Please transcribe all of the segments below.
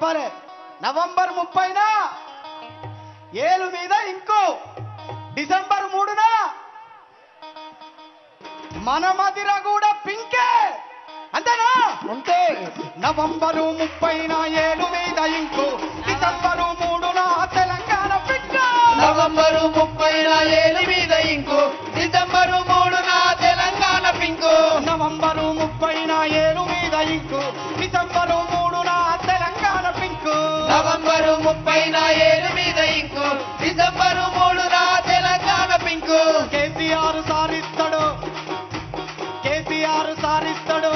చెప్పాలి నవంబర్ ముప్పైన ఏలు మీద ఇంకో డిసెంబర్ మూడున మన మదిర కూడా పింకే అంతేనా అంతే నవంబరు ముప్పైన ఏడు మీద ఇంకు డిసెంబరు మూడున తెలంగాణ పింక్ నవంబరు ముప్పై ఏడు మీద ఇంకు డిసెంబరు మూడున తెలంగాణ పింకు నవంబరు ముప్పైన ఏడు మీద ఇంకు డిసెంబరు మూడున తెలంగాణ పింక్ నవంబరు ముప్పై ఏడు మీద ఇంకు డిసెంబరు మూడున తెలంగాణ పింకు కేసీఆర్ సారిస్తాడు కేసీఆర్ సారిస్తాడు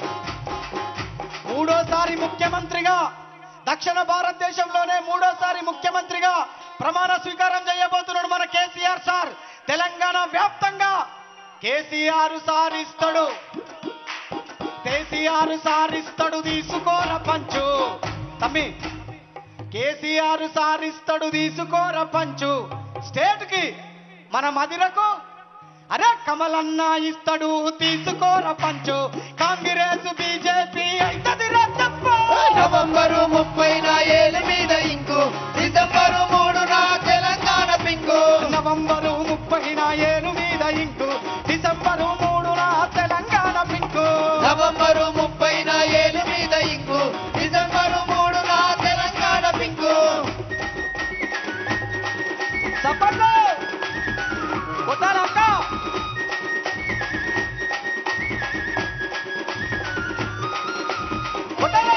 మూడోసారి ముఖ్యమంత్రిగా దక్షిణ భారతదేశంలోనే మూడోసారి ముఖ్యమంత్రిగా ప్రమాణ స్వీకారం చేయబోతున్నాడు మన కేసీఆర్ సార్ తెలంగాణ వ్యాప్తంగా కేసీఆర్ సారిస్తాడు కేసీఆర్ సారిస్తాడు తీసుకోర పంచు తమ్మి కేసీఆర్ సారిస్తాడు తీసుకోర పంచు స్టేట్ కి మన మదిరకు అరే కమలన్న ఇస్తాడు తీసుకోర పంచు కాంగ్రెస్ బీజేపీ అయితది రచ్చప్ప. నవంబరు ముప్పై ఏడు మీద ఇంకు డిసెంబరు మూడున తెలంగాణ పింకు నవంబరు ముప్పై ఏడు మీద ఇంకు డిసెంబరు మూడున తెలంగాణ పింకు నవంబరు ముప్పై ఏడు మీద ఇంకు డిసెంబరు మూడున తెలంగాణ పింకు చెప్పండి కొట్టారక్క కొట్టాలి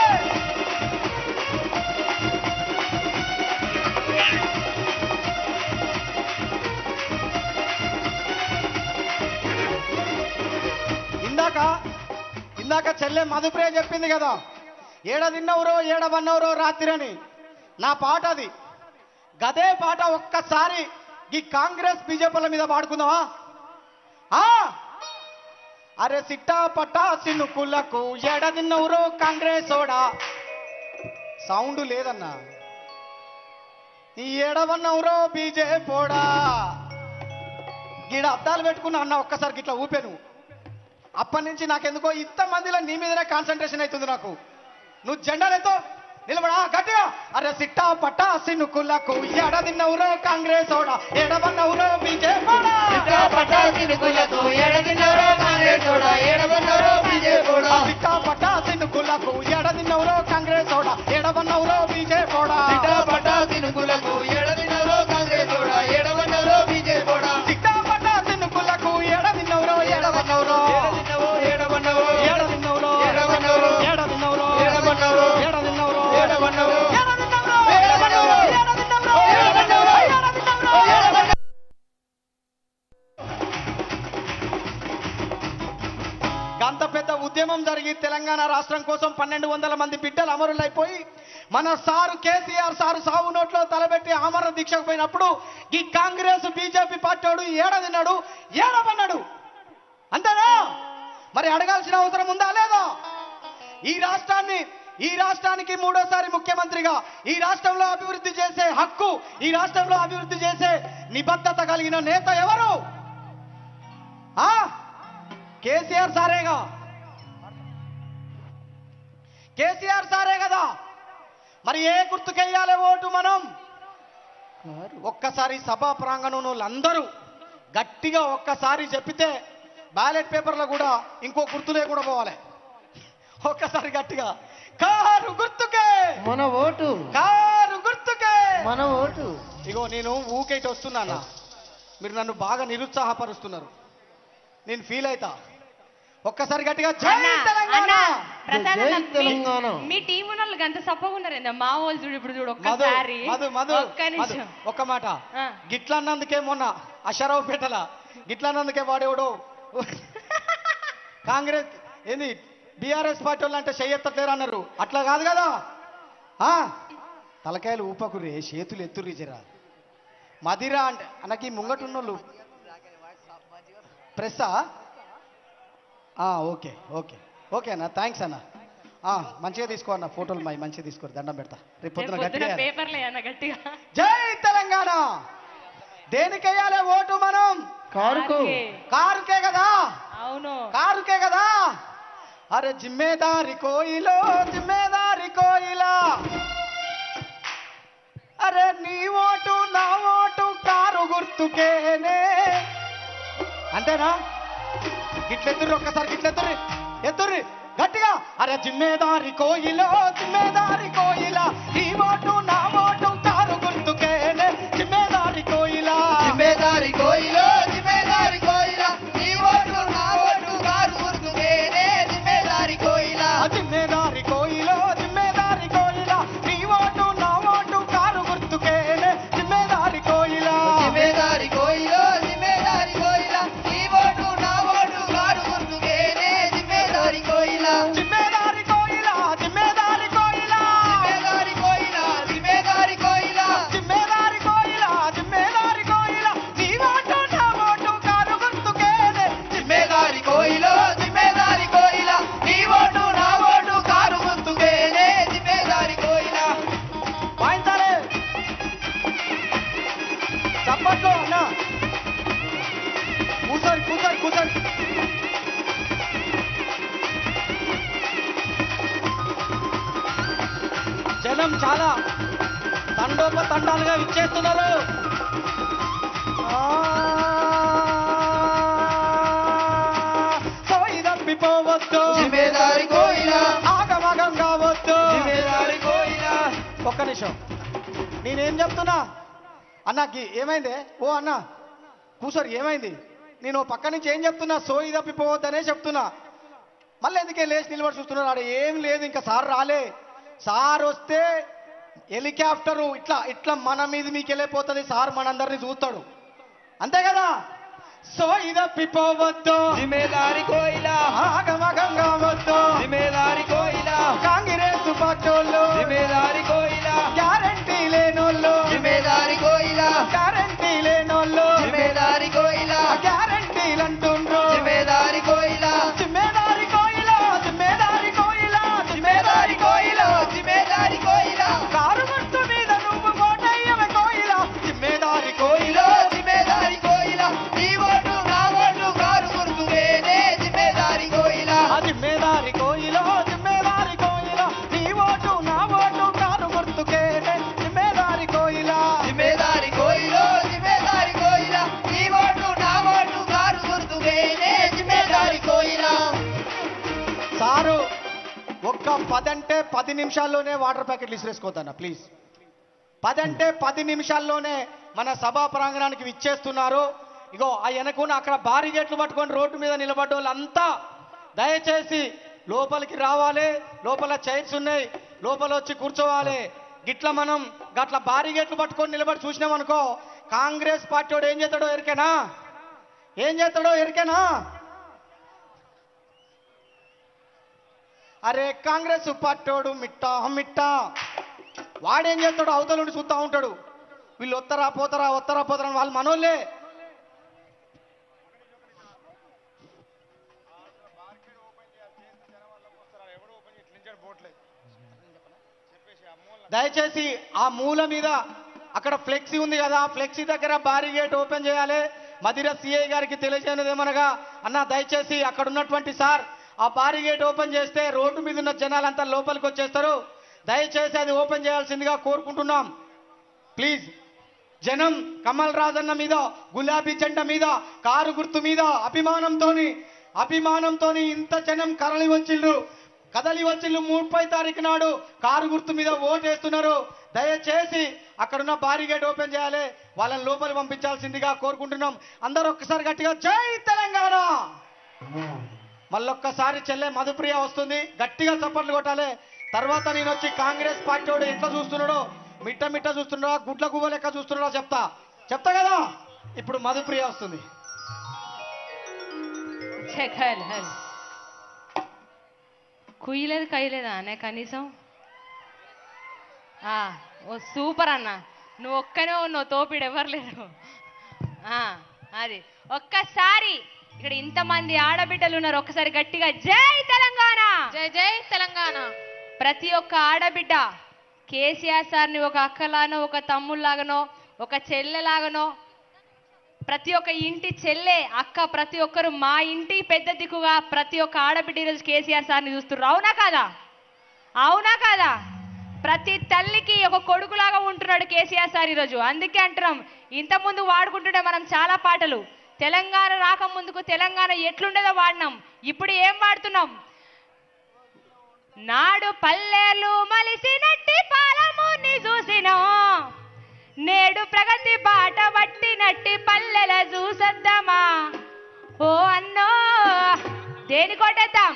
ఇందాక ఇందాక చెల్లె మధుప్రియ చెప్పింది కదా ఏడ తిన్నవరో ఏడ వన్నవరో రాత్రి అని నా పాట అది గదే పాట ఒక్కసారి ఈ కాంగ్రెస్ బీజేపీల మీద పాడుకుందామా ఆ? అరే సిట్టా పట్టా సిన్నుకులకు ఏడ తిన్నవరో కాంగ్రెస్ ఓడా సౌండ్ లేదన్నా ఈ ఏడవన్నవరో బీజేపోడా గీడ అద్దాలు పెట్టుకున్నా అన్న ఒక్కసారి ఇట్లా ఊపాను అప్పటి నుంచి నాకెందుకో ఇంత మందిలో నీ మీదనే కాన్సన్ట్రేషన్ అవుతుంది నాకు నువ్వు జెండాలతో నిలబడా గట్టిగా అరే సిట్టా పట్టా సిన్నుకులకు ఎడ తిన్నవురో కాంగ్రెస్ ఓడా ఎడవన్నవురో బీజేపీ సిట్టా పట్టా సినుకులకు ఎడదిన్నరో కాంగ్రెసోడా, ఎడబన్నరో బీజేపీడా. సిట్టా పట్టా సిన్నుకులకు ఎడ తిన్నవురో కాంగ్రెస్ ఓడా ఎడవన్నవురో బీజేపీడా సిట్టా పట్టా సినుకులకు ఎడదిన్నరో కాంగ్రెసోడా, ఎడబన్నరో బీజేపీడా. సిట్టా పట్టా సిన్నుకులకు ఎడ తిన్నవురో ఎడవన్నవురో ఎడదిన్నవో, ఎడబన్నవో, ఎడ తిన్నవురో ఎడవన్నవో, ఎడ తిన్నవురో ఎడబన్నవో, ఎడ తిన్నవురో ఎడబన్నవో, ఎడ తిన్నవురో ఎడబన్నవో, ఎడ తిన్నవురో ఎడబన్నవో, ఎడ తిన్నవురో ఎడబన్నవో. గంత పెద్ద ఉద్యమం జరిగి తెలంగాణ రాష్ట్రం కోసం పన్నెండు వందల మంది బిడ్డలు అమరులైపోయి మన సారు కేసీఆర్ సారు సాగు నోట్లో తలబెట్టి ఆమరణ దీక్షకు పోయినప్పుడు ఈ కాంగ్రెస్ బీజేపీ పార్టీ వాడు ఏడ తిన్నాడు ఏడవన్నాడు అంతేనా మరి అడగాల్సిన అవసరం ఉందా లేదా ఈ రాష్ట్రాన్ని ఈ రాష్ట్రానికి మూడోసారి ముఖ్యమంత్రిగా ఈ రాష్ట్రంలో అభివృద్ధి చేసే హక్కు ఈ రాష్ట్రంలో అభివృద్ధి చేసే నిబద్ధత కలిగిన నేత ఎవరు ఆ కేసీఆర్ సారేగా కేసీఆర్ సారే కదా మరి ఏ గుర్తుకెయ్యాలి ఓటు మనం ఒక్కసారి సభా ప్రాంగణంలో అందరూ గట్టిగా ఒక్కసారి చెప్పితే బ్యాలెట్ పేపర్లో కూడా ఇంకో గుర్తులే కూడా పోవాలి ఒక్కసారి గట్టిగా కారు గుర్తుకే మన ఓటు కారు గుర్తుకే మన ఓటు ఇగో నేను ఊకైతే వస్తున్నానా మీరు నన్ను బాగా నిరుత్సాహపరుస్తున్నారు నేను ఫీల్ అవుతా ఒక్కసారి గట్టిగా జై అన్నా, తెలంగాణ అన్నా, ప్రసాద్ జై అన్న, మీ- తెలంగాణ. మీ టీం వాళ్ళు అంత సప్పగా ఉన్నారేందా మా వాళ్ళు చూడు ఇప్పుడు చూడు మధు ఒక్కసారి మధు మధు ఒక్క మధు, నిమిషం ఒక్క మాట ఆ. గిట్ల అన్నందుకే మొన్న అషరావు పెట్టల గిట్ల అన్నందుకే వాడేవాడు కాంగ్రెస్ ఏంది బీఆర్ఎస్ పార్టీ వాళ్ళు అంటే చెయ్యెత్తట్లేరు అన్నారు అట్లా కాదు కదా ఆ తలకాయలు ఊపకురే చేతులు ఎత్తుర్రి జరా మదిరా అంటే అనకి ముంగటున్నోళ్ళు ప్రెస్సా ఆ, ఓకే ఓకే ఓకే అన్న థ్యాంక్స్ అన్న ఆ, మంచిగా తీసుకో అన్న ఫోటోలు మై మంచిగా తీసుకోరు దండం పెడతా రేపు పొద్దున గట్టిగా వేయాలి. పేపర్లే అన్న గట్టిగా జై తెలంగాణ దేనికెయ్యాలి ఓటు మనం కారుకు ఆర్కే. కారుకే కదా అవును కారుకే కదా అరే జిమ్మేదారి కోయిలో జిమ్మేదారి కోయిలా అంతేనా గిట్లెత్తుర్రి ఒక్కసారి గిట్లెత్తుర్రి ఎత్తుర్రి గట్టిగా అరే జిమ్మేదారి కోయిలో జిమ్మేదారి కోయిలా ఈ ఓటు నా ఓటు కారు గుర్తుకేనే జిమ్మేదారి కోయిలా జిమ్మేదారి కోయిలో జిమ్మేదారి కోయిలా నీ ఓటు నా ఓటు కారు గుర్తుకేనే జిమ్మేదారి కోయిలా ఆ జిమ్మేదారి కోయిలో జిమ్మేదారి కోయిలా నీ ఓటు నా ఓటు కారు గుర్తుకేనే జిమ్మేదారి కోయిలా జిమ్మేదారి కోయిలో జిమ్మేదారి కోయిలా నీ ఓటు నా ఓటు కారు గుర్తుకేనే జిమ్మేదారి కోయిలా జిమ్మేదారి కోయిలా జిమ్మేదారి కోయిలా జిమ్మేదారి కోయిలా జిమ్మేదారి కోయిలా జిమ్మేదారి కోయిలా జిమ్మేదారి కోయిలా నీ ఓటు నా ఓటు కారు గుర్తుకేనే జిమ్మేదారి కోయిలో జిమ్మేదారి కోయిలా నీ ఓటు నా ఓటు కారు గుర్తుకేనే జిమ్మేదారి కోయిలా వాయించాలి చప్పట్లు అన్న కూర్చోండి కూర్చోండి కూర్చోండి జనం చాలా తండోప తండాలుగా విచ్చేస్తున్నారు ఆ, సోయి తప్పిపోవద్దు జిమ్మేదారి కోయిలా ఆగమగం కావద్దు జిమ్మేదారి కోయిలా ఒక్క నిమిషం నేనేం చెప్తున్నా అన్నకి ఏమైంది ఓ అన్న కూసోరు ఏమైంది నేను ఓ పక్క నుంచి ఏం చెప్తున్నా సోయి తప్పిపోవద్దనే చెప్తున్నా మళ్ళీ ఎందుకే లేచి నిలబడి చూస్తున్నారు ఆడ ఏం లేదు ఇంకా సార్ రాలే సార్ వస్తే హెలికాప్టరు ఇట్లా ఇట్లా మన మీద మీకు వెళ్ళిపోతుంది సార్ మనందరినీ చూస్తాడు అంతే కదా సోయి తప్పిపోవద్దు జిమ్మేదారి కోయిలా ఆగమగం కావద్దు జిమ్మేదారి కోయిలా కాంగ్రెస్ పార్టీ జిమ్మేదారి కోయిలా గ్యారంటీ లేనోళ్ళు జిమ్మేదారి కోయిలా గ్యారంటీ లేనోళ్ళు జిమ్మేదారి కోయిలా గ్యారంటీలు అంటుండ్రు జిమ్మేదారి కోయిలా జిమ్మేదారి కోయిలా జిమ్మేదారి కోయిలా జిమ్మేదారి కోయిలా జిమ్మేదారి కోయిలా కారు గుర్తు మీద నువ్వు కోటయ్యవ కోయిలా జిమ్మేదారి కోయిలా కోయిలో జిమ్మేదారి కోయిలా నీ ఓటు నా ఓటు కారు గుర్తుకేనే జిమ్మేదారి కోయిలా ఆ జిమ్మేదారి కోయిలో జిమ్మేదారి కోయిలా నీ ఓటు నా ఓటు కారు గుర్తుకేనే జిమ్మేదారి కోయిలా జిమ్మేదారి కోయిలో జిమ్మేదారి కోయిలా నీ ఓటు నా ఓటు కారు గుర్తుకేనే జిమ్మేదారి కోయిలా సారు ఒక్క పదంటే పది నిమిషాల్లోనే వాటర్ ప్యాకెట్లు ఇసిరేసుకోద్దన్న ప్లీజ్ పదంటే పది నిమిషాల్లోనే మన సభా ప్రాంగణానికి విచ్చేస్తున్నారు ఇగో ఆ వెనకున్న అక్కడ భారీ గేట్లు పట్టుకొని రోడ్డు మీద నిలబడ్డ వాళ్ళంతా దయచేసి లోపలికి రావాలి లోపల చైర్స్ ఉన్నాయి లోపల వచ్చి కూర్చోవాలి గిట్ల మనం గట్ల భారీ గేట్లు పట్టుకొని నిలబడి చూసినామనుకో కాంగ్రెస్ పార్టీ వాడు ఏం చేస్తాడో ఎరికేనా ఏం చేస్తాడో ఎరికేనా అరే కాంగ్రెస్ పట్టోడు మిట్టా మిట్టా వాడేం చేస్తాడు అవతల నుండి చూస్తా ఉంటాడు వీళ్ళు వత్తరా పోతారా వత్తరా పోతారా అని వాళ్ళు మనోళ్ళే దయచేసి ఆ మూల మీద అక్కడ ఫ్లెక్సీ ఉంది కదా ఆ ఫ్లెక్సీ దగ్గర భారీ గేట్ ఓపెన్ చేయాలి మదిర సిఐ గారికి తెలియజేయనిది ఏమనగా అన్న దయచేసి అక్కడ ఉన్నటువంటి సార్ ఆ భారీ గేట్ ఓపెన్ చేస్తే రోడ్డు మీద ఉన్న జనాలంతా లోపలికి వచ్చేస్తారు దయచేసి అది ఓపెన్ చేయాల్సిందిగా కోరుకుంటున్నాం ప్లీజ్ జనం కమల్ రాజన్న మీద గులాబీ జెండా మీద కారు గుర్తు మీద అభిమానంతోని అభిమానంతోని ఇంత జనం కరలి వచ్చిండ్రు కదలి వచ్చిండ్రు ముప్పై తారీఖు నాడు కారు గుర్తు మీద ఓటేస్తున్నారు దయచేసి అక్కడున్న భారీ గేట్ ఓపెన్ చేయాలి వాళ్ళని లోపలి పంపించాల్సిందిగా కోరుకుంటున్నాం అందరూ ఒక్కసారి గట్టిగా జై తెలంగాణ మళ్ళొక్కసారి చెల్లె మధుప్రియ వస్తుంది గట్టిగా చప్పట్లు కొట్టాలి తర్వాత నేను వచ్చి కాంగ్రెస్ పార్టీ వాడు ఎట్లా చూస్తున్నాడో మిట్ట మిట్ట చూస్తున్నాడా గుడ్ల గువ్వ లెక్క చూస్తున్నాడో చెప్తా చెప్తా కదా ఇప్పుడు మధుప్రియ వస్తుంది చెక్కల్ హల్ కుయ్యలేదు కయ్యలేదా అనే కనీసం ఆ, ఓ సూపర్ అన్న నువ్వు ఒక్కనే ఉన్నావు తోపిడు ఎవరు లేరు ఆ, అది ఒక్కసారి ఇక్కడ ఇంతమంది ఆడబిడ్డలు ఉన్నారు ఒక్కసారి గట్టిగా జై తెలంగాణ జై జై తెలంగాణ ప్రతి ఒక్క ఆడబిడ్డ కేసీఆర్ సార్ని ఒక అక్కలానో ఒక తమ్ముళ్ళలాగానో ఒక చెల్లెలాగానో ప్రతి ఒక్క ఇంటి చెల్లె అక్క ప్రతి ఒక్కరు మా ఇంటి పెద్ద దిక్కుగా ప్రతి ఒక్క ఆడబిడ్డ ఈరోజు కేసీఆర్ సార్ని చూస్తున్నారు అవునా కాదా అవునా కాదా ప్రతి తల్లికి ఒక కొడుకులాగా ఉంటున్నాడు కేసీఆర్ సార్ ఈరోజు అందుకే అంటున్నాం ఇంతకుముందు వాడుకుంటుండే మనం చాలా పాటలు తెలంగాణ రాకముందుకు తెలంగాణ ఎట్లుండేదో వాడినాం ఇప్పుడు ఏం వాడుతున్నాం నాడు పల్లెలు మలిసినట్టి పాలమూర్ని చూసినాం నేడు ప్రగతి బాట పట్టినట్టి పల్లెల చూసొద్దామా ఓ అన్నో దేని కొట్టేద్దాం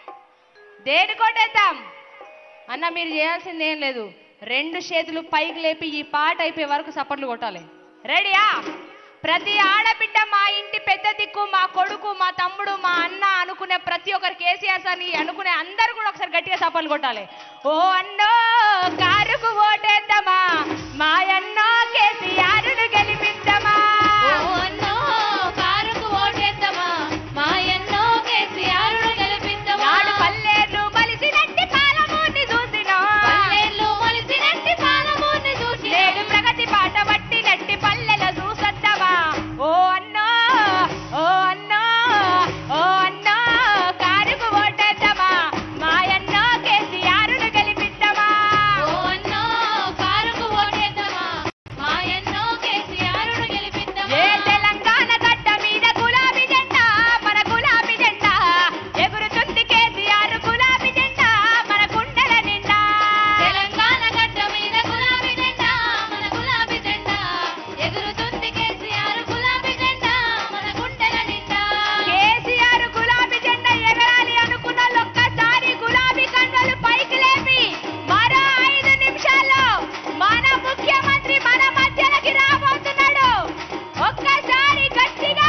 దేని కొట్టేద్దాం అన్న మీరు చేయాల్సింది ఏం లేదు రెండు చేతులు పైకి లేపి ఈ పాట అయిపోయే వరకు సపర్లు కొట్టాలి రెడీయా ప్రతి ఆడబిడ్డ మా ఇంటి పెద్ద దిక్కు మా కొడుకు మా తమ్ముడు మా అన్న అనుకునే ప్రతి ఒక్కరు కేసీఆర్ సార్ని అనుకునే అందరూ కూడా ఒకసారి గట్టిగా సపర్లు కొట్టాలి ఓ అన్నో కారుకు ఓటేద్దామా మా అన్నో కేసీఆర్ను గెలిపిద్దామా ఓ అన్నో కారుకు ఓటేద్దామా మాయన్నో కేసీఆర్ను గెలిపిద్దామా నాడు పల్లెలు మలిసినట్టి పాలమూర్ని చూసినా పల్లెల్లో మొలిసినట్టి పాలమూర్ని చూసి నేడు ప్రగతి బాట పట్టినట్టి పల్లెల చూసొద్దామా ఓ అన్నో ఓ అన్నో ఓ అన్నో కారుకు ఓటేద్దామా మాయన్నో కేసీఆర్ను గెలిపిద్దామా ఓ అన్నో కారుకు ఓటేద్దామా మాయన్నో కేసీఆర్ను గెలిపిద్దామా ఏ తెలంగాణ గడ్డ మీద గులాబీ జెండా మన గులాబీ జెండా ఎగురుతుంది కేసీఆర్ గులాబీ జెండా మన గుండెల నిండా తెలంగాణ గడ్డ మీద గులాబీ జెండా మన గులాబీ జెండా ఎగురుతుంది కేసీఆర్ గులాబీ జెండా మన గుండెల నిండా కేసీఆర్ గులాబీ జెండా ఎగరాలి అనుకున్న ఒక్కసారి గులాబీ కండలు పైకి లేపి మరో ఐదు నిమిషాల్లో మన ముఖ్యమంత్రి మన మధ్యలోకి రాబోతున్నాడు ఒక్కసారి గట్టిగా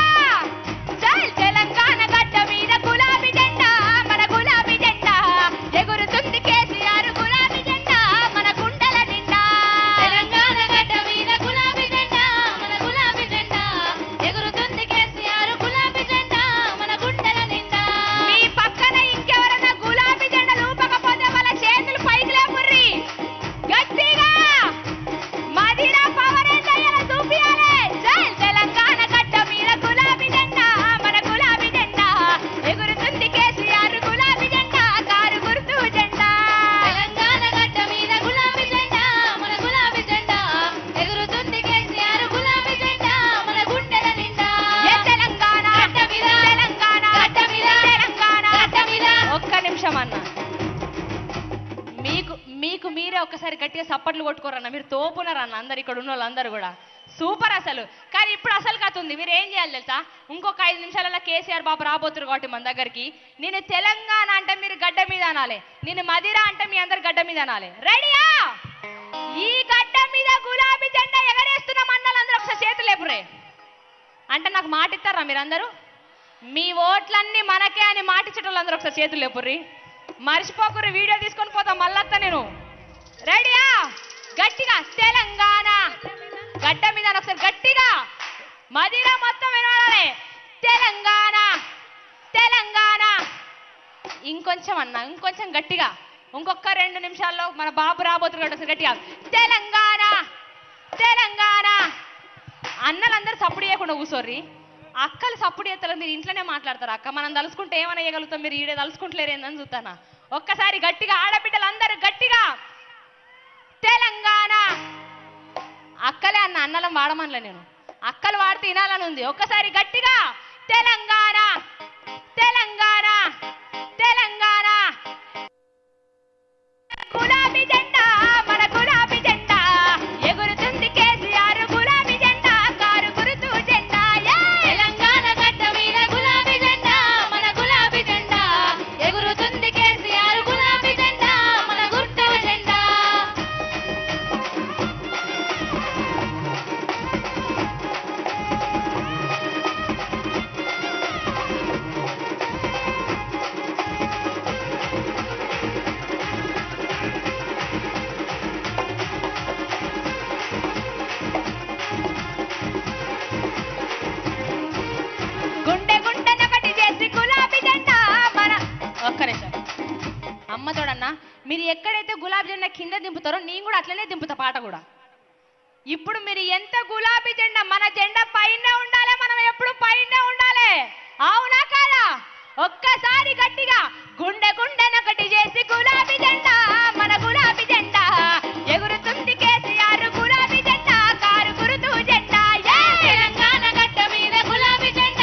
చల్ తెలంగాణ గడ్డ మీద గులాబీ జెండా మన గులాబీ జెండా ఎగురుతుంది కేసీఆర్ గులాబీ జెండా మన గుండెల నిండా తెలంగాణ గడ్డ మీద గులాబీ జెండా మన గులాబీ జెండా ఎగురుతుంది కేసీఆర్ గులాబీ జెండా మన గుండెల నిండా మీ పక్కన ఇంకెవరన్నా గులాబీ జెండలు ఊపకపోతే వాళ్ళ చేతులు పైకి లేపుర్రి గట్టిగా మదిరా పవర్ ఎంతయ్యల చూపియాలే జై తెలంగాణ గడ్డ మీద గులాబీ జెండా మన గులాబీ జెండా ఎగురుతుంది కేసీఆర్ గులాబీ జెండా కారు గుర్తు జెండా తెలంగాణ గడ్డ మీద గులాబీ జెండా మన గులాబీ జెండా ఎగురుతుంది కేసీఆర్ గులాబీ జెండా మన గుండెల నిండా ఏ తెలంగాణ గడ్డ మీద తెలంగాణ గడ్డ మీద తెలంగాణ గడ్డ మీద ఒక్క నిమిషం అన్న మీకు మీకు మీరే ఒక్కసారి గట్టిగా సప్పట్లు కొట్టుకోరన్న మీరు తోపున్నారన్న అందరు ఇక్కడ ఉన్న వాళ్ళందరూ కూడా సూపర్ అసలు కానీ ఇప్పుడు అసలు కథ ఉంది మీరు ఏం చేయాలి తెలుసా ఇంకొక ఐదు నిమిషాలలో కేసీఆర్ బాబు రాబోతున్నారు కాబట్టి మన దగ్గరికి నేను తెలంగాణ అంటే మీరు గడ్డ మీద అనాలి నేను మదిరా అంటే మీ అందరు గడ్డ మీద అనాలి రెడీయా ఈ గడ్డ మీద గులాబీ జెండా ఎగరేస్తున్నాం అన్నలందరూ ఒకసారి చేతులు లేపురే అంటే నాకు మాట ఇస్తారా మీరందరూ మీ ఓట్లన్నీ మనకే అని మాట ఇచ్చేటోళ్ళందరూ ఒకసారి చేతులు లేపుర్రి మర్చిపోకుర్రి వీడియో తీసుకొని పోతాం మళ్ళత్తా నేను రెడీయా గట్టిగా తెలంగాణ గడ్డ మీద అని ఒకసారి గట్టిగా మదిర మొత్తం వినవాడాలి తెలంగాణ తెలంగాణ ఇంకొంచెం అన్న ఇంకొంచెం గట్టిగా ఇంకొక రెండు నిమిషాల్లో మన బాబు రాబోతున్నారు ఒకసారి గట్టిగా తెలంగాణ తెలంగాణ అన్నలందరూ సప్పుడు చేయకుండా కూర్చోర్రి అక్కలు సప్పుడు చేస్తారు మీరు ఇంట్లోనే మాట్లాడతారు అక్క మనం తలుసుకుంటే ఏమైనా వేయగలుగుతాం మీరు ఈడే తలుసుకుంటలేరేందని చూస్తానా ఒక్కసారి గట్టిగా ఆడబిడ్డలందరూ గట్టిగా తెలంగాణ అక్కలే అన్న అన్నలం వాడమనలే నేను అక్కలు వాడితే వినాలని ఉంది ఒక్కసారి గట్టిగా తెలంగాణ తెలంగాణ తెలంగాణ గులాబీ జెండా మన గులాబీ జెండా ఎగురుతుంది కేసీఆర్ గులాబీ జెండా కారు గురుతు జెండా యే! తెలంగాణ గడ్డ మీద గులాబీ జెండా మన గులాబీ జెండా ఎగురుతుంది కేసీఆర్ గులాబీ జెండా మన గుర్తు జెండా గుండె గుండెనొకటి చేసి గులాబీ జెండా మన ఒక్క నిమిషం అమ్మ తోడన్నా మీరు ఎక్కడైతే గులాబీ జెండా కింద దింపుతారో నేను కూడా అట్లనే దింపుతా పాట కూడా ఇప్పుడు మీరు ఎంత గులాబీ జెండా మన జెండా పైన ఉండాలి మనం ఎప్పుడు పైన ఉండాలి అవునా కాదా ఒక్కసారి గట్టిగా గుండె గుండెనొకటి చేసి గులాబీ జెండా మన గులాబీ జెండా ఎగురుతుంది కేసీఆర్ గులాబీ జెండా కారు గురుతు జెండా యే! తెలంగాణ గడ్డ మీద గులాబీ జెండా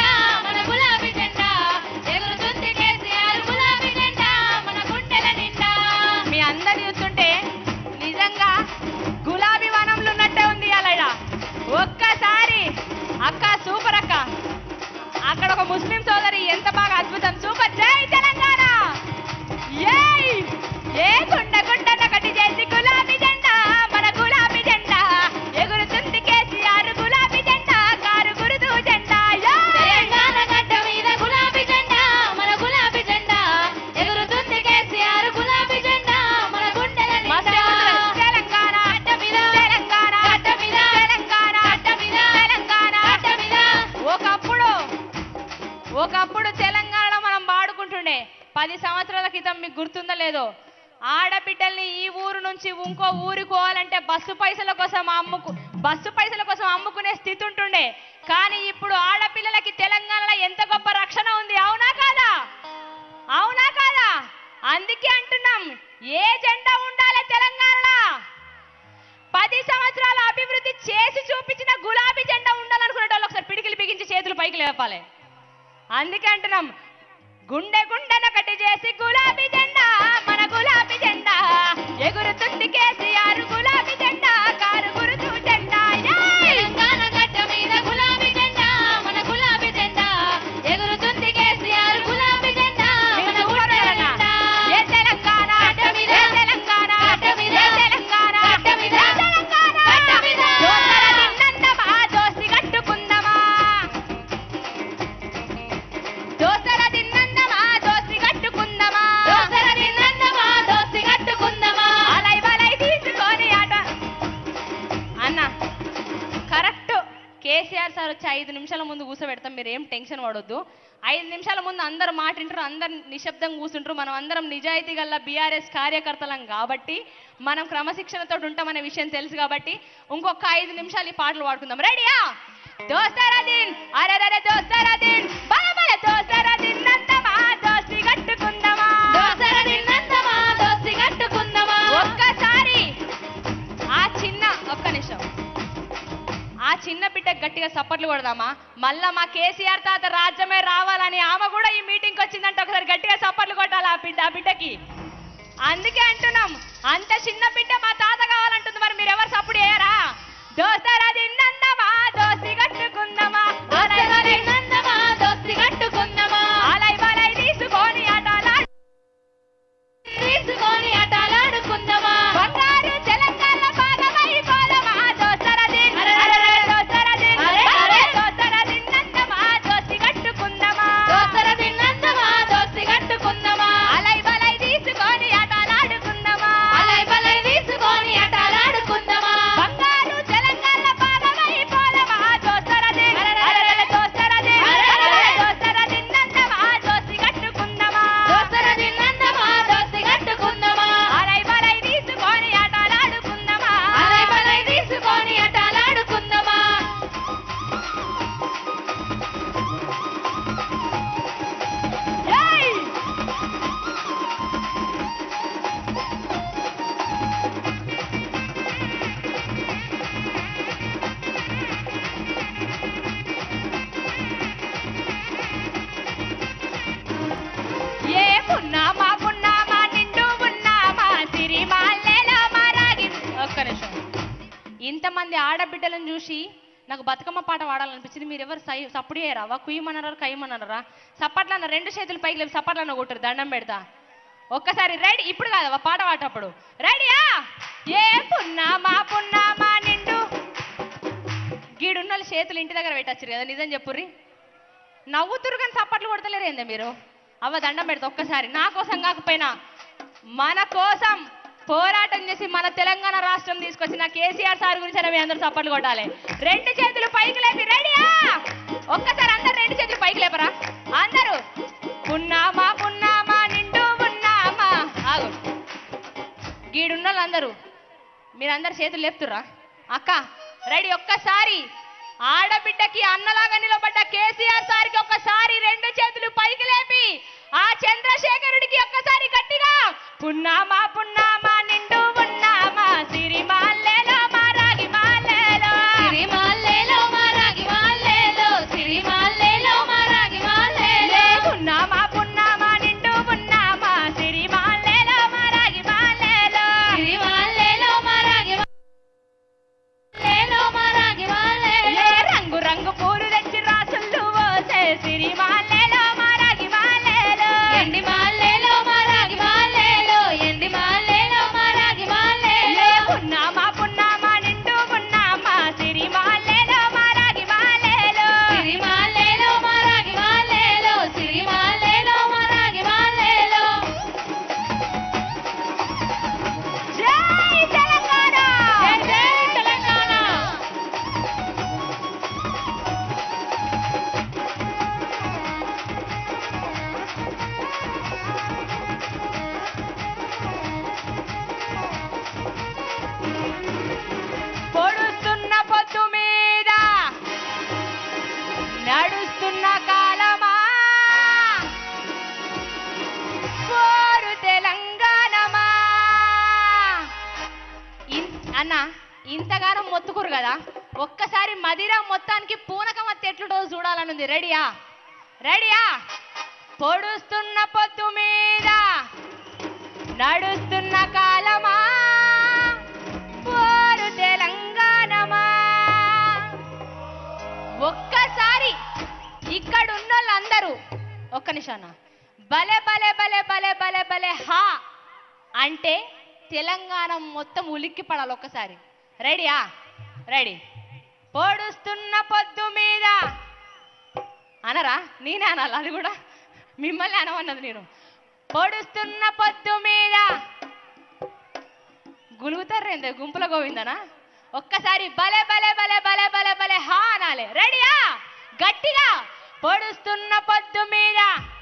చూడండి ఎంత బాగా అద్భుతం సూపర్ జై తెలంగాణ ఏయ్ ఏ గుండ గుండన కటి చేసి గులాబీ జెండా మన గులాబీ జెండా ఎగురుతుంది కేసీఆర్ గులాబీ జెండా కారు గురుదు జెండా తెలంగాణ గడ్డ మీద గులాబీ జెండా మన గులాబీ జెండా ఎగురుతుంది కేసీఆర్ గులాబీ జెండా మన గుండెల మస్తు నిండా. ఎగురుతుంది. తెలంగాణ గడ్డ మీద తెలంగాణ గడ్డ మీద తెలంగాణ గడ్డ మీద తెలంగాణ గడ్డ మీద ఒకప్పుడు ఒకప్పుడు తెలంగాణలో మనం వాడుకుంటుండే పది సంవత్సరాల క్రితం మీకు గుర్తుందో లేదో ఆడబిడ్డల్ని ఈ ఊరు నుంచి ఇంకో ఊరికి పోవాలంటే బస్సు పైసల కోసం అమ్ముకు బస్సు పైసల కోసం అమ్ముకునే స్థితి ఉంటుండే కానీ ఇప్పుడు ఆడపిల్లలకి తెలంగాణలో ఎంత గొప్ప రక్షణ ఉంది అవునా కాదా అవునా కాదా అందుకే అంటున్నాం ఏ జెండా ఉండాలి తెలంగాణలో పది సంవత్సరాల అభివృద్ధి చేసి చూపించిన గులాబీ జెండా ఉండాలనుకునే వాళ్ళు ఒకసారి పిడికిలు బిగించి చేతులు పైకి లేపాలి అందుకే అంటున్నాం గుండె గుండెన కట్టి చేసి గులాబీ జెండా మన గులాబీ జెండా ఎగురుతుంది కేసీఆర్ గులాబీ జెండా కారు గురుతు జెండా ఏయ్! తెలంగాణ గడ్డ మీద గులాబీ జెండా మన గులాబీ జెండా ఎగురుతుంది కేసీఆర్ గులాబీ జెండా మన మీరు గుండెల చూడగలరా? నిండా. ఏ తెలంగాణ గడ్డ మీద, ఏ తెలంగాణ గడ్డ మీద, ఏ తెలంగాణ గడ్డ మీద, ఏ తెలంగాణ గడ్డ మీద. దోసల తిన్నందమా దోసి కట్టుకుందమా దోసల తిన్నందమా దోసి కట్టుకుందమా దోసర నిన్నందమా దోసి కట్టుకుందమా అలై బలై తీసుకొని ఆట అన్న కరెక్ట్ కేసీఆర్ సార్ వచ్చి ఐదు నిమిషాల ముందు కూర్చోబెడతాం మీరు ఏం టెన్షన్ పడొద్దు ఐదు నిమిషాల ముందు అందరు మాటింటారు అందరు నిశ్శబ్దంగా కూర్చుంటారు మనం అందరం నిజాయితీ గల బీఆర్ఎస్ కార్యకర్తలం కాబట్టి మనం క్రమశిక్షణతో ఉంటామనే విషయం తెలుసు కాబట్టి ఇంకొక ఐదు నిమిషాలు ఈ పాటలు పాడుకుందాం రెడీయా దోస్తారా దీన్ అరెరే దోస్తారా దీన్ బల బల దోస్తారా దీన్ నందమా దోస్తి కట్టుకుందామా దోసర నిన్నందమా దోసి కట్టుకుందమా ఒక్కసారి ఆ చిన్న ఒక్క నిమిషం ఆ చిన్న బిడ్డ గట్టిగా సప్పట్లు కొడదామా మళ్ళా మా కేసీఆర్ తాత రాజ్యమే రావాలని ఆమె కూడా ఈ మీటింగ్కి వచ్చిందంటే ఒకసారి గట్టిగా సప్పట్లు కొట్టాలి ఆ బిడ్డ ఆ బిడ్డకి అందుకే అంటున్నాం అంత చిన్న బిడ్డ మా తాత కావాలంటుంది మరి మీరు ఎవరు సప్పుడు చేయరా దోస్తారా తిన్నందమా దోసి కట్టుకుందామా అలై దోసర బలై నిన్నందమా దోసి కట్టుకుందమా అలై బలై తీసుకొని ఆటలా తీసుకొని ఆటలాడుకుందమా బంగారు తెలంగాణ భాగమై పోదమా దోసరా దిన్ అరెరెరె దోసరా దిన్ అరె, అరె. దోసరా దిన్నందమా దోసి కట్టుకుందమా దోసర నిన్నందమా దోసి కట్టుకుందమా అలై బలై తీసుకొని ఆటలాడుకుందామా అలై బలై తీసుకొని ఆటలాడుకుందమా బంగారు తెలంగాణ భాగమై పోదమా దోసరా దిన్ అరెరెరె. అరెరెరె దోసరా దిన్ అరె, అరె. అరెరెరె దోసరా దిన్నందమా దోసి కట్టుకుందామా దోసర నిన్నందమా దోసి కట్టుకుందమా అలై బలై తీసుకొని ఆటలాడుకుందామా అలై బలై తీసుకొని ఆటలాడుకుందమా ఏయ్ ఏ పున్నామా పున్నామా నిండు ఉన్నామా సిరిమాల్లెలో మరాగి ఒక్క నిమిషం ఇంతమంది ఆడబిడ్డలను చూసి నాకు బతుకమ్మ పాట పాడాలనిపించింది మీరు ఎవరు సై సప్పుడు చేయరావా కుయ్యమన్నారా కయ్యమన్నారా సప్పట్లు అన్న రెండు చేతులు పైకి లేపు సప్పట్లు అన్న కొట్టరు దండం పెడతా ఒక్కసారి రెడీ ఇప్పుడు కాదవా పాట పాటప్పుడు రెడీయా ఏ పున్నామా పున్నామా నిండు గీడున్న చేతులు ఇంటి దగ్గర పెట్టచ్చు కదా నిజం చెప్పుర్రి నవ్వుతురు కానీ సప్పట్లు కొడతలేరు ఏందే మీరు అవ్వ దండం పెడతా ఒక్కసారి నా కోసం కాకపోయినా మన కోసం పోరాటం చేసి మన తెలంగాణ రాష్ట్రం తీసుకొచ్చిన కేసీఆర్ సార్ గురించి అయినా మీ అందరూ సప్పట్లు కొట్టాలి రెండు చేతులు పైకి లేపి రెడీయా ఒక్కసారి అందరు రెండు చేతులు పైకి లేపరా అందరూ పున్నామా పున్నామా నిండు ఉన్నామా ఆగు గీడున్న వాళ్ళందరూ మీరందరు చేతులు లేపుతుర్రా అక్క రెడీ ఒక్కసారి ఆడబిడ్డకి అన్నలాగా నిలబడ్డ కేసీఆర్ సార్కి ఒక్కసారి రెండు చేతులు పైకి లేపి ఆ చంద్రశేఖరుడికి ఒక్కసారి గట్టిగా పున్నామా పున్నామా నిండు ఉన్నామా సిరిమాల్లెలో మారాగి మాల్లెలో సిరిమాల్లేలో మారాగి మాల్లేలో సిరిమాల్లేలో మారాగి మాల్లేలో పున్నామా పున్నామా నిండు ఉన్నామా సిరిమాల్లెలో మారాగి మాల్లెలో సిరిమాల్లేలో మారాగి మాల్లేలో మారాగి మాల్లేలో ఏ రంగు రంగు పూలు తెచ్చి రాసులు పోసే సిరిమాల్లెలో మారాగి అన్న ఇంతగానం మొత్తుకురు కదా ఒక్కసారి మదిరా మొత్తానికి పూనకం అత్త ఎట్లుంటో చూడాలనుంది రెడీయా రెడీయా పొడుస్తున్న పొద్దు మీద నడుస్తున్న కాలమా పోరు తెలంగాణమా ఒక్కసారి ఇక్కడ ఉన్న వాళ్ళందరూ ఒక్క నిమిషాన భలే భలే భలే భలే భలే భలే హా అంటే తెలంగాణ మొత్తం ఉలిక్కి పడాలి ఒక్కసారి రెడీయా రెడీ పొడుస్తున్న పొద్దు మీద అనరా నేనే అనాలి అది కూడా మిమ్మల్ని అనమన్నది నేను పొడుస్తున్న పొద్దు మీద గులుగుతారు ఏందే గుంపుల గోవిందనా ఒక్కసారి భలే భలే భలే భలే భలే భలే హా అనాలి రెడీయా గట్టిగా పొడుస్తున్న పొద్దు మీద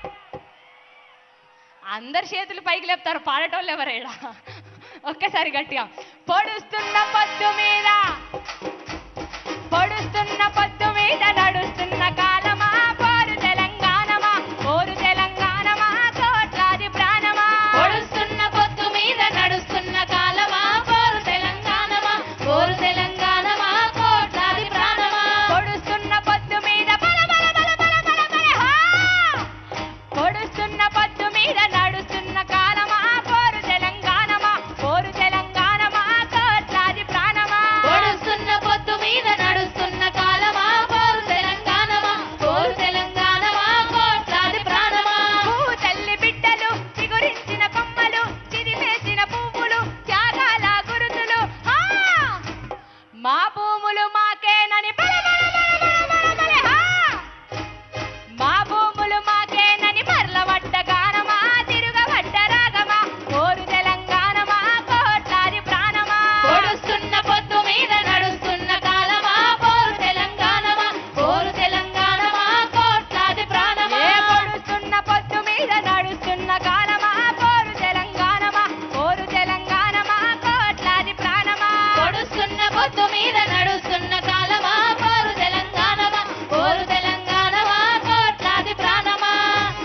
అందరు చేతులు పైకి లేపుతారు పాడటోళ్ళు ఎవరేడా ఒక్కసారి గట్టిగా పొడుస్తున్న పొద్దు మీద పొడుస్తున్న పొద్దు మీద నడుస్తున్న కాలమా పోరు తెలంగాణమా పోరు తెలంగాణమా కోట్లాది ప్రాణమా పొడుస్తున్న పొద్దు మీద నడుస్తున్న కాలమా పోరు తెలంగాణమా పోరు తెలంగాణమా కోట్లాది ప్రాణమా పొడుస్తున్న పొద్దు మీద బల బల బల బల బల బల హా! పొడుస్తున్న పొద్దు మీద నడుస్తున్న కాలమా పోరు తెలంగాణమా పోరు తెలంగాణమా కోట్లాది ప్రాణమా పొడుస్తున్న పొద్దు మీద నడుస్తున్న కాలమా పోరు తెలంగాణమా పోరు తెలంగాణమా కోట్లాది ప్రాణమా భూ తల్లి బిడ్డలు చిగురించిన కొమ్మలు చిరిమేసిన పువ్వులు త్యాగాల గురుతులు ఆ! మా భూములు మాకేనని బల బల బల బల బల బల హా! మా భూములు మాకేనని మరలవడ్డ గానమా తిరుగబడ్డ రాగమా కోరు తెలంగాణమా కోట్లాది ప్రాణమా పొడుస్తున్న పొద్దు మీద నడుస్తున్న కాలమా పోరు తెలంగాణమా పోరు తెలంగాణమా కోట్లాది ప్రాణమా ఏ పొడుస్తున్న పొద్దు మీద నడుస్తున్న కాలమా పోరు తెలంగాణమా కోరు తెలంగాణమా కోట్లాది ప్రాణమా పొడుస్తున్న పొద్దు మీద నడుస్తున్న కాలమా పోరు తెలంగాణమా పోరు తెలంగాణమా కోట్లాది ప్రాణమా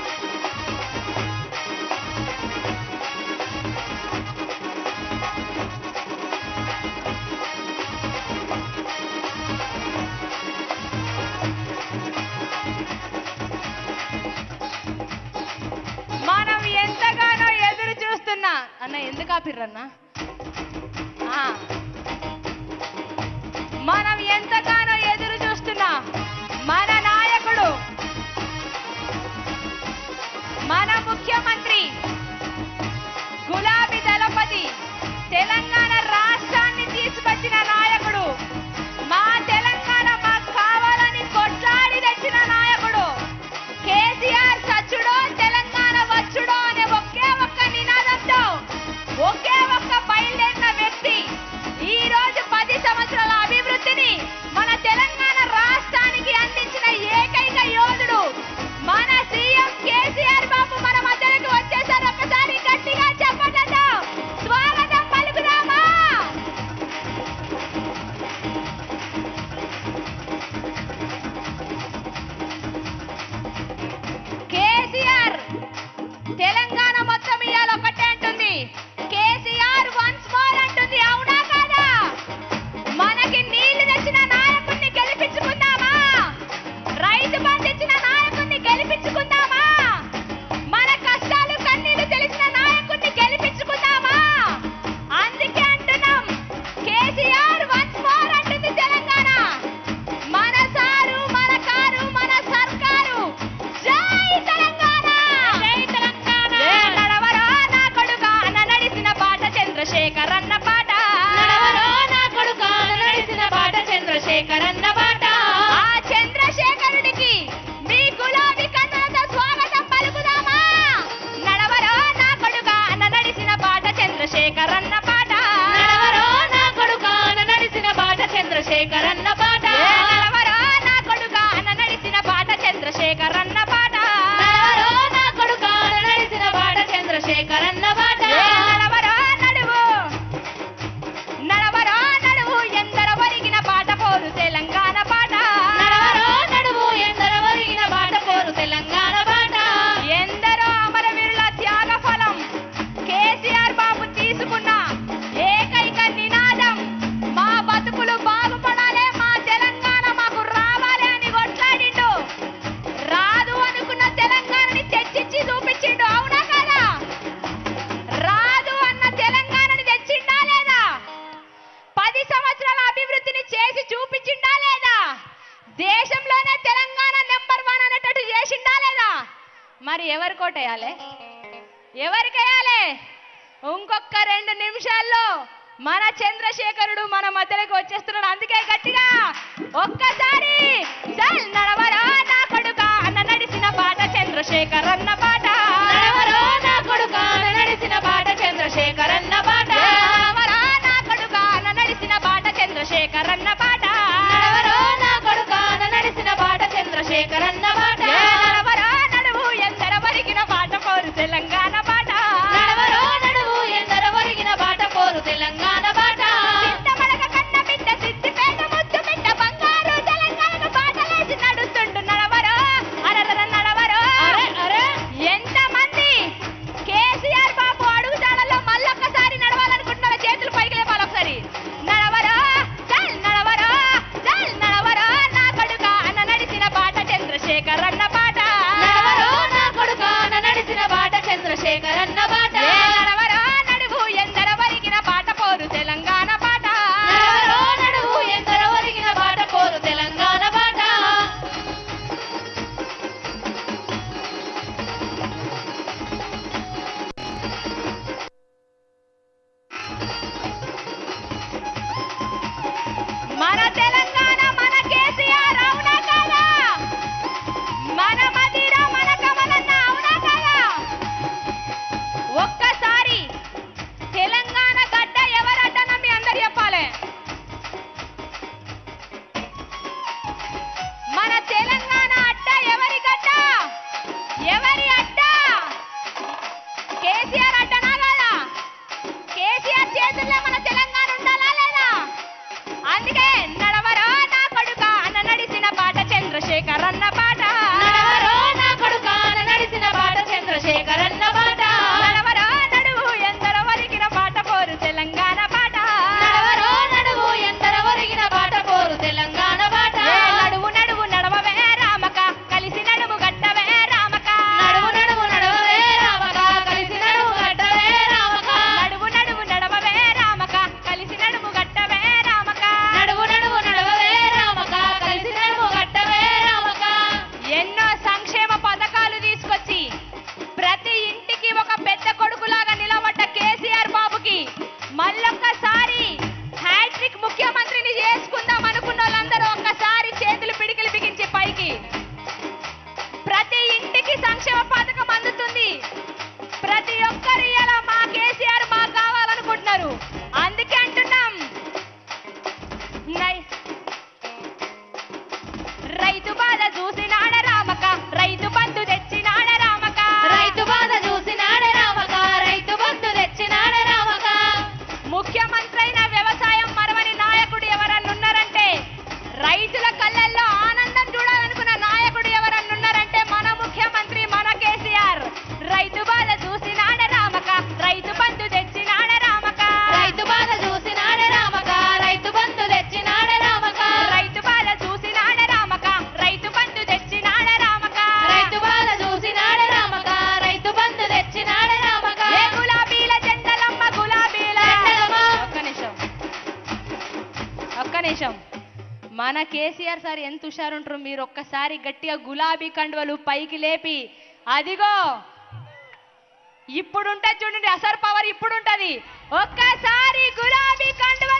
మనం ఎంతగానో ఎదురు చూస్తున్నా అన్న ఎందుకు ఆపిర్రన్నా ఆ. మనం ఎంతగానో ఎదురు చూస్తున్నా మన నాయకుడు మన ముఖ్యమంత్రి గులాబీ దళపతి తెలంగాణ రాష్ట్రాన్ని తీసుకొచ్చిన నాయకుడు మా తెలంగాణ మాకు కావాలని కొట్లాడి తెచ్చిన నాయకుడు కేసీఆర్ సచ్చుడో తెలంగాణ వచ్చుడో అనే ఒకే ఒక్క నినాదంతో ఒకే ఒక్క బయలుదేరిన వ్యక్తి ఈ రోజు పది సంవత్సరాల అభివృద్ధిని మన తెలంగాణ రాష్ట్రానికి అందించిన ఏకైక యోధుడు మన సీఎం కేసీఆర్ బాబు మన మధ్యలోకి వచ్చేసారు ఒక్కసారి గట్టిగా చెప్పటంతో స్వాగతం పలుకుదామా కేసీఆర్ తెలంగాణ మొత్తం ఇవాళ ఒకటే అంటుంది కేసీఆర్ వన్స్ మోర్ అంటుంది అవునా కాదా మనకి నీళ్లు తెచ్చిన నాయకుడిని గెలిపించుకుందామా రైతు బంధు ఇచ్చిన నాయకుడిని గెలిపించుకుందామా మన కష్టాలు కన్నీళ్లు తెలిసిన నాయకుడిని గెలిపించుకుందామా అందుకే అంటున్నాం కేసీఆర్ వన్స్ మోర్ అంటుంది తెలంగాణ మన సారు మన కారు మన సర్కారు జై తెలంగాణ జై తెలంగాణ నడవరా నా కొడుకా అన్న నడిసిన పాట చంద్రశేఖర్ అన్న పాట నడవరో నా కొడుకా నడిసిన బాట చంద్రశేఖర్ అన్న బాట ఆ చంద్రశేఖరుడికి మీ గులాబీ కన్నులతో స్వాగతం పలుకుదామా నడవరా నా కొడుకా అన్న నడిసిన పాట చంద్రశేఖర్ అన్న పాట నడవరో నా కొడుకా నడిసిన బాట చంద్రశేఖర్ అన్న బాట ఏ నడవరా నా కొడుకా అన్న నడిసిన పాట చంద్రశేఖర్ అన్న పాట నడవరో నా కొడుకా నడిసిన బాట చంద్రశేఖర్ అన్న బాట ఏ నడవరా నడువు నడవరా నడువు ఎందర ఒరిగిన పాట పోరు తెలంగాణ పాట నడవరో నడువు ఎందర ఒరిగిన బాట పోరు తెలంగాణ బాట ఎందరో అమరవీరుల త్యాగ ఫలం కేసీఆర్ బాబు తీసుకున్న ఏకైక నినాదం మరి ఎవరి కోటేయాలి ఎవరికి వేయాలి ఇంకొక రెండు నిమిషాల్లో మన చంద్రశేఖరుడు మన మధ్యలోకి వచ్చేస్తున్నాడు అందుకే గట్టిగా ఒక్కసారి చల్ నడవరా నా కొడుక అన్న నడిసిన పాట చంద్రశేఖర్ అన్న పాట నడవరో నా కొడుకా అన్న నడిసిన పాట చంద్రశేఖర్ అన్న పాట నడవరా నా కొడుక అన్న నడిసిన పాట చంద్రశేఖర్ అన్న పాట నడవరో నా కొడుకా అన్న నడిసిన పాట చంద్రశేఖర్ అన్న పాట నడవరా నడువు ఎందర వరిగిన పాట పోరు తెలంగాణ పాట నడవరో నడువు ఎందర ఒరిగిన పాట పోరు తెలంగాణ పాట చింతమడక కన్న బిడ్డ సిద్దిపేట ముద్దు బిడ్డ బంగారు తెలంగాణ పాటలేసి నడుస్తుండు నడవరో అరరర నడవరో అరే అరే ఎంతమంది కేసీఆర్ బాబు అడుగుజాడల్లో మళ్ళొక్కసారి నడవాలనుకుంటున్నారో చేతులు పైకి లేపాలి ఒకసారి నడవరా చల్ నడవరా చల్ నడవరా నా కడుక అన్న నడిచిన పాట చంద్రశేఖర్ అన్న పాట నడవరో నా కొడుకా అన్న నడిసిన పాట చంద్రశేఖర్ అన్న పాట ఏ నడవరా నడువు ఎందర వరిగిన పాట పోరు తెలంగాణ పాట నడవరో నడువు ఎందర ఒరిగిన పాట పోరు తెలంగాణ పాట మన తెలంగాణ మన కేసీఆర్ అవునా కాదా మన మదిర మన కమలన్న అవునా కాదా ఒక్కసారి తెలంగాణ గడ్డ ఎవరడ్డన మీ అందరు చెప్పాలి మన తెలంగాణ అడ్డ ఎవరి గడ్డ ఎవరి అడ్డ కేసీఆర్ అడ్డనా కాదా కేసీఆర్ చేతుల్లో మన తెలంగాణ ఉండాలా లేదా అందుకే నడవరా నా కొడుక అన్న నడిసిన పాట చంద్రశేఖర్ అన్న పాట నడవరో నా కొడుకా అన్న నడిసిన పాట చంద్రశేఖర్ అన్న పాట నడవరా నడువు ఎందరో వరికిన పాట పోరు తెలంగాణ పాట నడవరో నడువు ఎందర ఒరిగిన పాట పోరు తెలంగాణ పాట ఏ నడువు నడువు నడవవే రామక కలిసి నడువు గట్టవే రామక నడువు నడువు నడవవే రామక కలిసి నడువు గడ్డవే రామక నడువు నడువు నడవవే రామక కలిసి నడువు గట్టవే రామక నడువు నడువు నడవవే రామక కలిసి నడువు గడ్డవే రామక ఎన్నో సంక్షేమ పథకాలు తీసుకొచ్చి ప్రతి ఇంటికి ఒక పెద్ద కొడుకులాగా నిలబడ్డ కేసీఆర్ బాబుకి మళ్ళొక్కసారి హ్యాట్రిక్ ముఖ్యమంత్రిని చేసుకుందాం అనుకున్న వాళ్ళందరూ ఒక్కసారి చేతులు పిడికిలు బిగించి పైకి ప్రతి ఇంటికి సంక్షేమ పథకం అందుతుంది ప్రతి ఒక్కరు ఇలా మా కేసీఆర్ మాకు కావాలనుకుంటున్నారు అందుకే అంటున్నాం నై- రైతు బాధ చూసినాడ రామక రైతు బంధు తెచ్చినాడ రామక రైతు బాధ చూసినాడే రామక రైతు బంధు తెచ్చినాడే రామక ముఖ్యమంత్రి అయిన వ్యవసాయం మరవని నాయకుడు ఎవరన్నున్నారంటే రైతుల కళ్ళల్లో ఆనందం చూడాలనుకున్న నాయకుడు ఎవరన్నున్నారంటే మన ముఖ్యమంత్రి మన కేసీఆర్ రైతు బాధ చూసినాడ రామక రైతు బంధు తెచ్చినాడ రామక రైతు బాధ చూసినాడే రామక రైతు బంధు తెచ్చినాడే రామక రైతు బాధ చూసినాడ రామక రైతు బంధు తెచ్చినాడ రామక రైతు బాధ చూసినాడే రామక రైతు బంధు తెచ్చినాడే రామక ఏ గులాబీల జెండలమ్మ గులాబీల జెండలమ్మ. ఒక్క నిమిషం ఒక్క నిమిషం మన కేసీఆర్ సార్ ఎంత హుషారుంటారు మీరు ఒక్కసారి గట్టిగా గులాబీ కండువలు పైకి లేపి అదిగో ఇప్పుడు ఉంటుంది చూడండి అసర్ పవర్ ఇప్పుడు ఉంటది ఒక్కసారి గులాబీ కండువ